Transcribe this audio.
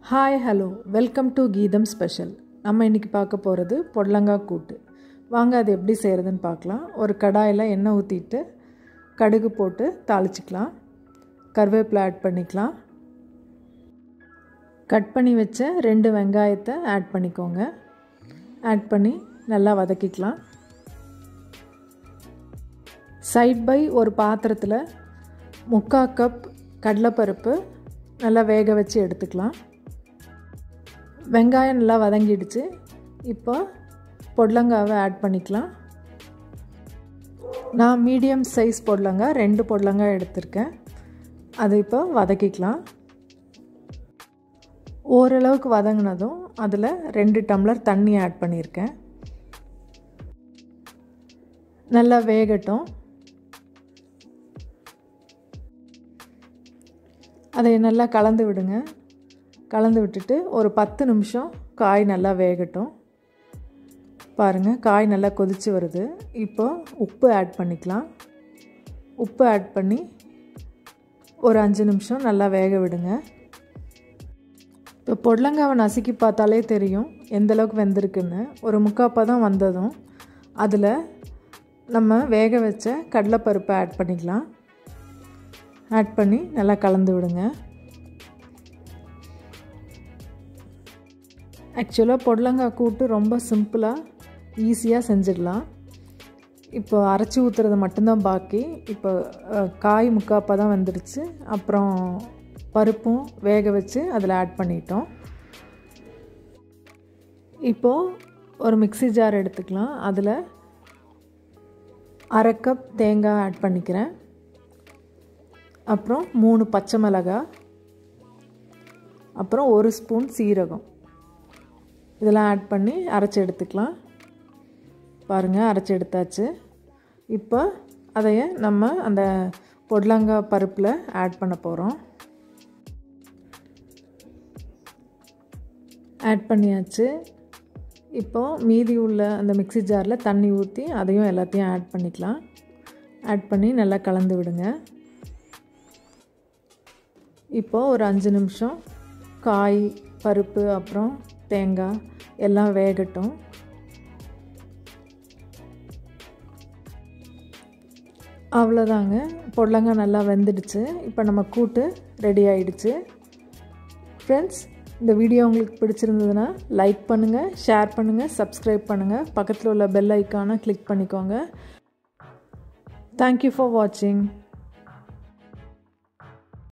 hi hello welcome to Geetham special நம்ம இன்றைக்கி பார்க்க போகிறது பொடலங்காய் கூட்டு வாங்க அது எப்படி செய்கிறதுன்னு பார்க்கலாம் ஒரு கடாயில் எண்ணெய் ஊற்றிட்டு கடுகு போட்டு தாளிச்சிக்கலாம் கருவேப்பிலை ஆட் பண்ணிக்கலாம் கட் பண்ணி வச்ச ரெண்டு வெங்காயத்தை ஆட் பண்ணிக்கோங்க ஆட் பண்ணி நல்லா வதக்கிக்கலாம் சைட் பை ஒரு பாத்திரத்தில் முக்கால் கப் கடலைப்பருப்பு நல்லா வேக வச்சு எடுத்துக்கலாம் வெங்காயம் நல்லா வதங்கிடுச்சு இப்போ பொடலங்காவை ஆட் பண்ணிக்கலாம் நான் மீடியம் சைஸ் பொடலங்காய் ரெண்டு பொடலங்காய் எடுத்திருக்கேன் அதை இப்போ வதக்கிக்கலாம் ஓரளவுக்கு வதங்கினதும் அதில் ரெண்டு டம்ளர் தண்ணி ஆட் பண்ணியிருக்கேன் நல்லா வேகட்டும் அதை நல்லா கலந்து விடுங்க கலந்து விட்டுட்டு ஒரு பத்து நிமிஷம் காய் நல்லா வேகட்டும் பாருங்கள் காய் நல்லா கொதித்து வருது இப்போ உப்பு ஆட் பண்ணிக்கலாம் உப்பு ஆட் பண்ணி ஒரு அஞ்சு நிமிஷம் நல்லா வேக விடுங்க இப்போ பொடலங்காவை நசுக்கி பார்த்தாலே தெரியும் எந்தளவுக்கு வெந்திருக்குன்னு ஒரு முக்காப்பதம் வந்ததும் அதில் நம்ம வேக வச்ச கடலைப்பருப்பை ஆட் பண்ணிக்கலாம் ஆட் பண்ணி நல்லா கலந்து விடுங்க ஆக்சுவலாக பொடலங்காய் கூட்டு ரொம்ப சிம்பிளாக ஈஸியாக செஞ்சிடலாம் இப்போ அரைச்சி ஊற்றுறது மட்டும்தான் பாக்கி இப்போ காய் முக்காப்பாக தான் வந்துடுச்சு அப்புறம் பருப்பும் வேக வச்சு அதில் ஆட் பண்ணிட்டோம் இப்போது ஒரு மிக்சி ஜார் எடுத்துக்கலாம் அதில் அரை கப் தேங்காய் ஆட் பண்ணிக்கிறேன் அப்புறம் மூணு பச்சை மிளகாய் அப்புறம் ஒரு ஸ்பூன் சீரகம் இதெல்லாம் ஆட் பண்ணி அரைச்சி எடுத்துக்கலாம் பாருங்கள் அரைச்சி எடுத்தாச்சு இப்போ அதைய நம்ம அந்த பொடலங்காய் பருப்பில் ஆட் பண்ண போகிறோம் ஆட் பண்ணியாச்சு இப்போது மீதி உள்ள அந்த மிக்சி ஜாரில் தண்ணி ஊற்றி அதையும் எல்லாத்தையும் ஆட் பண்ணிக்கலாம் ஆட் பண்ணி நல்லா கலந்து விடுங்க இப்போது ஒரு அஞ்சு நிமிஷம் காய் பருப்பு அப்புறம் தேங்காய் எல்லாம் வேகட்டும் அவ்வளோதாங்க பொடலங்காய் நல்லா வெந்துடுச்சு இப்போ நம்ம கூட்டு ரெடி ஆயிடுச்சு ஃப்ரெண்ட்ஸ் இந்த வீடியோ உங்களுக்கு பிடிச்சிருந்ததுன்னா லைக் பண்ணுங்கள் ஷேர் பண்ணுங்கள் சப்ஸ்கிரைப் பண்ணுங்கள் பக்கத்தில் உள்ள பெல் ஐக்கானை கிளிக் பண்ணிக்கோங்க தேங்க்யூ ஃபார் வாட்சிங்